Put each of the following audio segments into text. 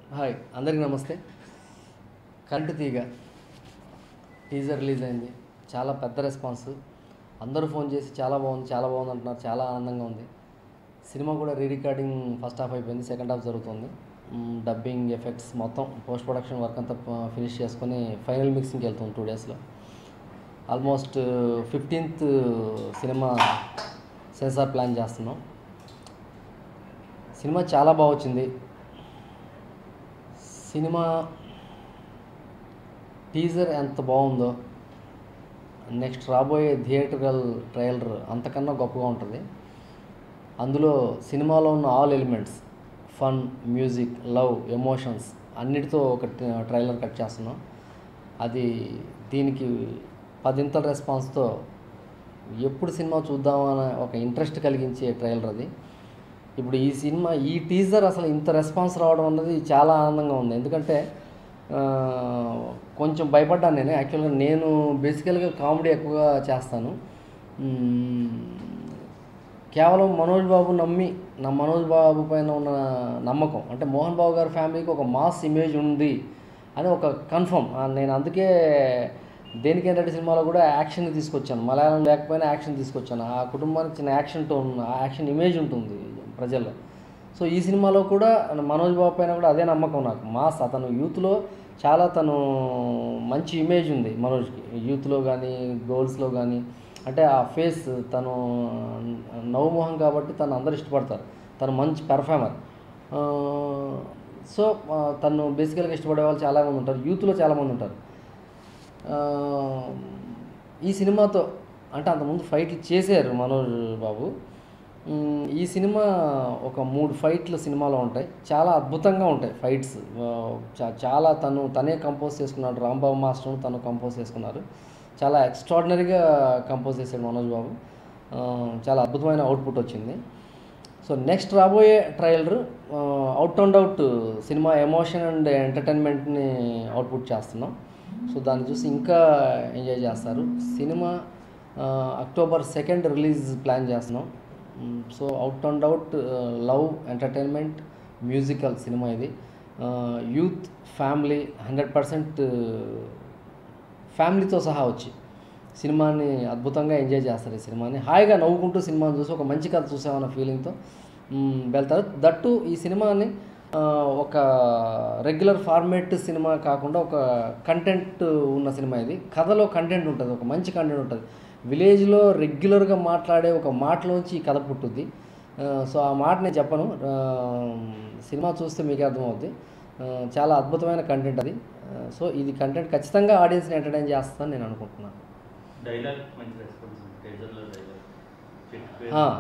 Hi అందరికీ నమస్తే current తీగ టీజర్ రిలీజ్ అయింది చాలా పెద్ద రెస్పాన్స్ అందరూ ఫోన్ చేసి చాలా బాగుంది చాలా బాగుంది అంటున్నారు చాలా ఆనందంగా ఉంది సినిమా కూడా రీ రికార్డింగ్ ఫస్ట్ హాఫ్ అయిపోయింది సెకండ్ హాఫ్ జరుగుతుంది మ్, డబ్బింగ్ ఎఫెక్ట్స్ మొత్తం పోస్ట్ ప్రొడక్షన్ వర్క్ అంతా ఫినిష్ చేసుకొని ఫైనల్ మిక్సింగ్కి వెళ్తుంది టూ డేస్లో almost fifteenth cinema censor plan చేస్తున్నాం సినిమా చాలా బాగా వచ్చింది సినిమా టీజర్ ఎంత బాగుందో నెక్స్ట్ రాబోయే థియేటర్కల్ ట్రైలర్ అంతకన్నా గొప్పగా ఉంటుంది అందులో సినిమాలో ఉన్న all elements fun music love emotions అన్నిటితో ఒక ట్రైలర్ కట్ చేస్తున్నాం అది దీనికి పదింతల రెస్పాన్స్తో ఎప్పుడు సినిమా చూద్దామని ఒక ఇంట్రెస్ట్ కలిగించే ట్రైలర్ అది ఇప్పుడు ఈ సినిమా ఈ టీజర్ అసలు ఇంత రెస్పాన్స్ రావడం అన్నది చాలా ఆనందంగా ఉంది ఎందుకంటే ఆ, కొంచెం భయపడ్డాను నేను యాక్చువల్గా నేను బేసికల్గా కామెడీ ఎక్కువగా చేస్తాను మ్మ్, కేవలం మనోజ్ బాబు నమ్మి నా మనోజ్ బాబు పైన ఉన్న నమ్మకం అంటే మోహన్ బాబు గారి ఫ్యామిలీకి ఒక మాస్ ఇమేజ్ ఉంది అని ఒక కన్ఫర్మ్ నేను అందుకే దేనికి ఏంటంటే సినిమాలో కూడా యాక్షన్ తీసుకొచ్చాను మలయాళం లేకపోయినా యాక్షన్ తీసుకొచ్చాను ఆ కుటుంబానికి చిన్న యాక్షన్ టోన్ ఆ యాక్షన్ ఇమేజ్ ఉంటుంది ప్రజల్లో సో ఈ సినిమాలో కూడా మనోజ్ బాబు పైన కూడా అదే నమ్మకం నాకు మాస్ అతను యూత్లో చాలా తను మంచి ఇమేజ్ ఉంది మనోజ్కి యూత్లో కానీ గోల్స్లో కానీ అంటే ఆ ఫేస్ తను నవమోహం కాబట్టి తను అందరు ఇష్టపడతారు తను మంచి పెర్ఫార్మర్ సో తను బేసికల్గా ఇష్టపడే వాళ్ళు చాలామంది ఉంటారు యూత్లో చాలామంది ఉంటారు ఆ, ఈ సినిమాతో అంటే అంతకుముందు ఫైట్లు చేశారు మనోజ్ బాబు ఉమ్, ఈ సినిమా ఒక మూడు ఫైట్లు సినిమాలో ఉంటాయి చాలా అద్భుతంగా ఉంటాయి ఫైట్స్ ఆ, చా- చాలా తను తనే కంపోజ్ చేసుకున్నాడు రాంబాబు మాస్టర్ తను కంపోజ్ చేసుకున్నారు చాలా ఎక్స్ట్రాడినరీగా కంపోజ్ చేశాడు మనోజ్ బాబు ఆ, చాలా అద్భుతమైన అవుట్పుట్ వచ్చింది సో నెక్స్ట్ రాబోయే trailer out and out cinema emotion and ఎంటర్టైన్మెంట్ని అవుట్పుట్ చేస్తున్నాం సో దాన్ని చూసి ఇంకా ఎంజాయ్ చేస్తారు సినిమా ఆ, అక్టోబర్ సెకండ్ రిలీజ్ ప్లాన్ చేస్తున్నాం మ్, so out and out love entertainment musical cinema ఇది ఆ, యూత్ ఫ్యామిలీ హండ్రెడ్ పర్సెంట్ ఫ్యామిలీతో సహా వచ్చి సినిమాని అద్భుతంగా ఎంజాయ్ చేస్తారు ఈ సినిమాని హాయిగా నవ్వుకుంటూ సినిమాని చూసి ఒక మంచి కథ చూసామన్న ఫీలింగ్తో మ్, వెళ్తారు దట్టు ఈ సినిమాని ఆ, ఒక రెగ్యులర్ ఫార్మేట్ సినిమా కాకుండా ఒక కంటెంట్ ఉన్న సినిమా ఇది కథలో కంటెంట్ ఉంటుంది ఒక మంచి కంటెంట్ ఉంటుంది విలేజ్లో రెగ్యులర్గా మాట్లాడే ఒక మాటలోంచి ఈ కథ పుట్టుద్ది ఆ, సో ఆ మాట నేను చెప్పను ఆ, సినిమా చూస్తే మీకే అర్థమవుద్ది ఆ, చాలా అద్భుతమైన కంటెంట్ అది ఆ, సో ఇది కంటెంట్ ఖచ్చితంగా ఆడియన్స్ని ఎంటర్టైన్ చేస్తుందని నేను అనుకుంటున్నాను డైలాగ్ మంచి రెస్పాన్స్ ఉంది టేజర్లో డైలాగ్ ఫిట్ ఆ,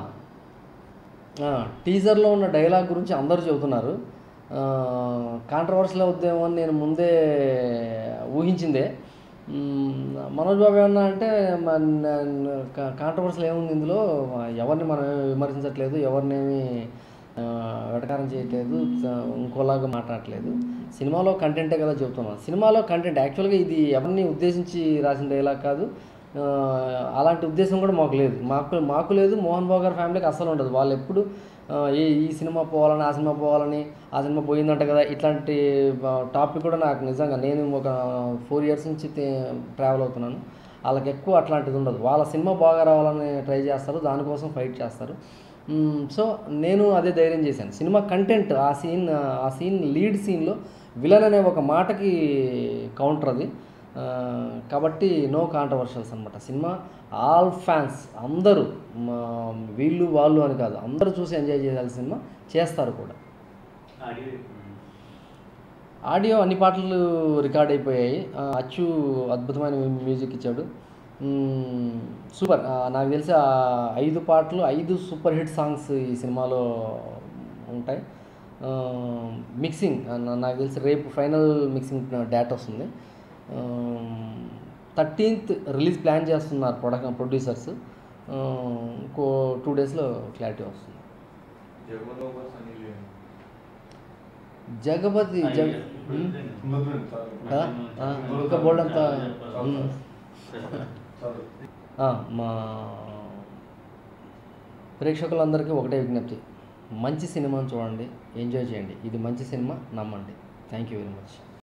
ఆ, టీజర్లో ఉన్న డైలాగ్ గురించి అందరూ చెబుతున్నారు కాంట్రవర్సీలో అవుద్దేమో అని నేను ముందే ఊహించిందే మ్మ్, మనోజ్ బాబు ఏమన్నా అంటే కాంట్రవర్సీలు ఏముంది ఇందులో ఎవరిని మనం ఏమీ విమర్శించట్లేదు ఎవరినేమి ఆ, వెటకారం చేయట్లేదు ఆ, ఇంకోలాగా మాట్లాడట్లేదు సినిమాలో కంటెంటే కదా చెబుతున్నాం సినిమాలో కంటెంట్ యాక్చువల్గా ఇది ఎవరిని ఉద్దేశించి రాసిన డైలాగ్ కాదు ఆ, అలాంటి ఉద్దేశం కూడా మాకు లేదు మాకు మాకు లేదు మోహన్ బాబు గారి ఫ్యామిలీకి అస్సలు ఉండదు వాళ్ళు ఎప్పుడు ఆ, ఈ ఈ సినిమా పోవాలని ఆ సినిమా పోవాలని ఆ సినిమా పోయిందంట కదా ఇట్లాంటి టాపిక్ కూడా నాకు నిజంగా నేను ఒక ఫోర్ ఇయర్స్ నుంచి ట్రావెల్ అవుతున్నాను వాళ్ళకి ఎక్కువ అట్లాంటిది ఉండదు వాళ్ళ సినిమా బాగా రావాలని ట్రై చేస్తారు దానికోసం ఫైట్ చేస్తారు మ్మ్, సో నేను అదే ధైర్యం చేశాను సినిమా కంటెంట్ ఆ సీన్ ఆ సీన్ లీడ్ సీన్లో విలన్ అనే ఒక మాటకి కౌంటర్ అది ఆ, కాబట్టి నో కాంట్రవర్షల్స్ అనమాట సినిమా ఆల్ ఫ్యాన్స్ అందరూ మా- వీళ్ళు వాళ్ళు అని కాదు అందరూ చూసి ఎంజాయ్ చేయాల్సిన సినిమా చేస్తారు కూడా ఆడియో ఆడియో అన్ని పాటలు రికార్డ్ అయిపోయాయి ఆ, అచ్చు అద్భుతమైన మ్యూజిక్ ఇచ్చాడు మ్మ్, సూపర్ ఆ, నాకు తెలిసి ఆ ఐదు పాటలు ఐదు సూపర్ హిట్ సాంగ్స్ ఈ సినిమాలో ఉంటాయి ఆ, మిక్సింగ్ ఆ, నా- నాకు తెలిసి రేపు ఫైనల్ మిక్సింగ్ డేట్ వస్తుంది థర్టీన్త్ రిలీజ్ ప్లాన్ చేస్తున్నారు ప్రొడక్ట్ ప్రొడ్యూసర్స్ ఆ, ఇంకో టూ డేస్లో క్లారిటీ వస్తుంది జగపతి జగ మ్మ్. కదా? ఆ, ఇంకా బోల్డ్ అంతా మ్మ్. ఆ, మా ప్రేక్షకులందరికీ ఒకటే విజ్ఞప్తి మంచి సినిమాని చూడండి ఎంజాయ్ చేయండి ఇది మంచి సినిమా నమ్మండి థ్యాంక్ యూ వెరీ మచ్